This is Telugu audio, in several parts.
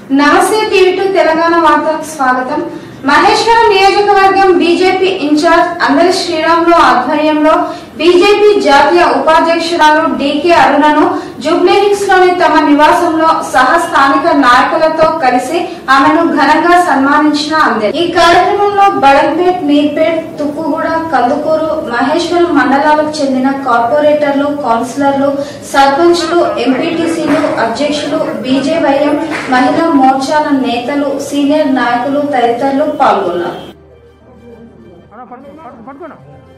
నమస్తే టీవీ టు తెలంగాణ వార్తలకు స్వాగతం మహేశ్వరం నియోజకవర్గం బీజేపీ ఇన్ఛార్జ్ అందరి శ్రీరాములు ఆధ్వర్యంలో బీజేపీ జాతీయ ఉపాధ్యక్షురాలు డీకే అరుణను జూబ్లీహిల్స్ లోని తమ నివాసంలో సహ స్థానిక నాయకులతో కలిసి ఆమెను ఘనంగా సన్మానించిన అందరి ఈ కార్యక్రమంలో బడంపేట్ మీర్పేట్ తుక్కుగూడ కందుకూరు మహేశ్వరం మండలాలకు చెందిన కార్పొరేటర్లు కౌన్సిలర్లు సర్పంచ్లు ఎంపీటీసీలు అధ్యక్షులు బీజేవైఎం మహిళా మోర్చాల నేతలు సీనియర్ నాయకులు తదితరులు పాల్గొన్నారు అన్న పడుకో పడుకో పడుకోనా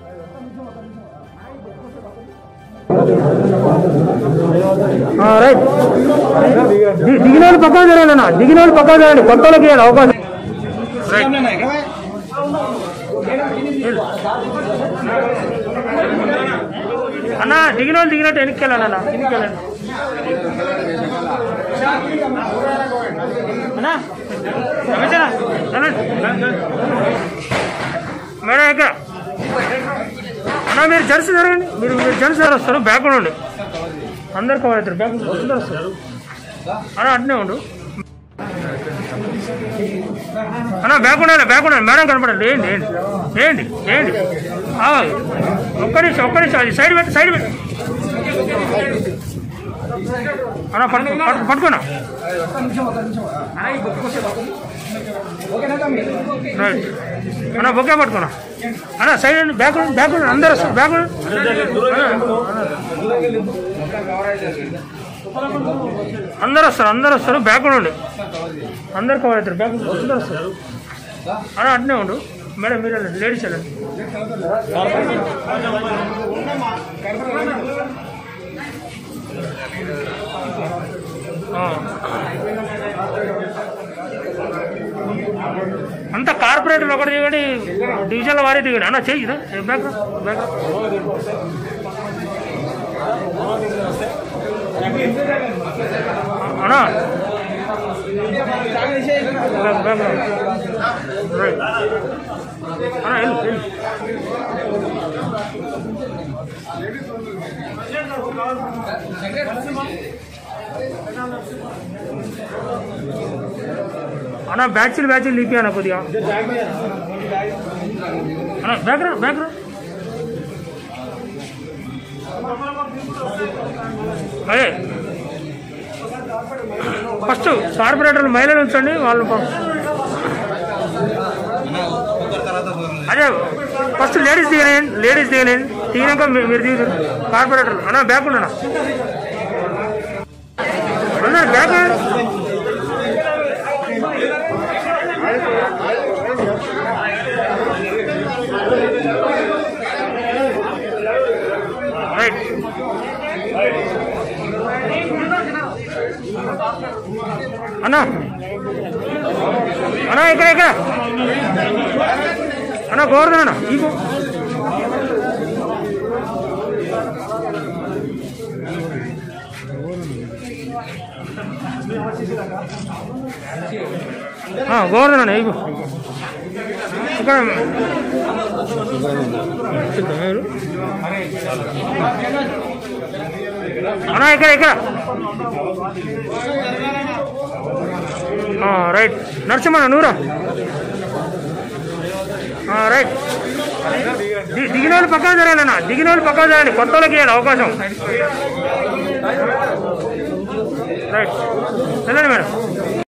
రైట్ ది- దిగిన వాళ్ళు పక్కన జరగండి అన్న దిగిన వాళ్ళు పక్కన జరగండి కొత్త వాళ్ళకి ఇవ్వండి అవకాశం అన్న దిగిన వాళ్ళు దిగినట్టు వెనక్కి వెళ్ళాలి అన్న వెనక్కి వెళ్ళండి అన్నా రమేషనా రండి. మేడం ఇక్కడ అన్నా మీరు జెంట్స్ జరగండి మీరు మీరు జెంట్స్ దగ్గర వస్తారు బ్యాక్ ఉండండి అందరు కవర్ అవుతారు బ్యాక్ అందరు వస్తారు అన్నా అట్నే ఉండు అన్నా బ్యాక్ ఉండాలి బ్యాక్ ఉండాలి మేడం కనపడండి ఏంటి ఏంటి ఏంటి ఏంటి ఆగు. ఒక్క నిమిషం ఒక్క నిమిషం అది సైడ్ పెట్టి సైడ్ పెట్టి అన్నా పట్టుకో పట్టుకో- పట్టుకోనా రైట్ అన్న బొకే పట్టుకున్నా అన్న సైడ్ అండి బ్యాక్ ఉండండి, బ్యాక్ ఉండండి, అందరూ వస్తారు బ్యాక్ ఉండండి. అందరూ వస్తారు అందరూ వస్తారు బ్యాక్ ఉండండి అందరు కవర్ అవుతారు బ్యాక్ ఉండండి, అందరూ వస్తారు అన్న అట్నే ఉండు మేడం మీరు వెళ్ళండి లేడీస్ వెళ్ళండి ఆ. అంత కార్పొరేటర్ ఒకటి దిగండి డివిజన్ల వారి దిగండి అన్న చెయ్యి రా, చెయ్యి, బ్యాక్ రా, బ్యాక్ రా. అన్నా బ్యాక్, బ్యాక్ రా. రైట్. అన్నా వెళ్ళు వెళ్ళు అన్న బ్యాచ్లు బ్యాచ్లు లీపి అన్న కొద్దిగా అన్న బ్యాక్ రా బ్యాక్ రా అదే ఫస్ట్ కార్పొరేటర్లు మహిళలు ఉంచండి వాళ్ళు పం- అదే ఫస్ట్ లేడీస్ దిగనేయండి లేడీస్ దిగనేయండి దిగినాక మీ- మీరు దిగుతారు కార్పొరేటర్లు అన్న బ్యాక్ ఉండనా అన్న బ్యాక్ ఉండండి. రైట్ అన్నా అన్నా ఇక్కడ ఇక్కడ అన్నా గోవర్ధన్ అన్న ఇగో గోవర్ధన్ అన్న ఇగో ఇక్కడ చూద్దాం ఎవరు? అన్నా ఇక్కడ ఇక్కడ ఆ, రైట్ నరసింహన్న నూరా ఆ, రైట్ ది- దిగిన వాళ్ళు పక్కన జరగండి అన్న దిగిన వాళ్ళు పక్కన జరగండి కొత్త వాళ్ళకి ఇవ్వండి అవకాశం రైట్ వెళ్ళండి మేడం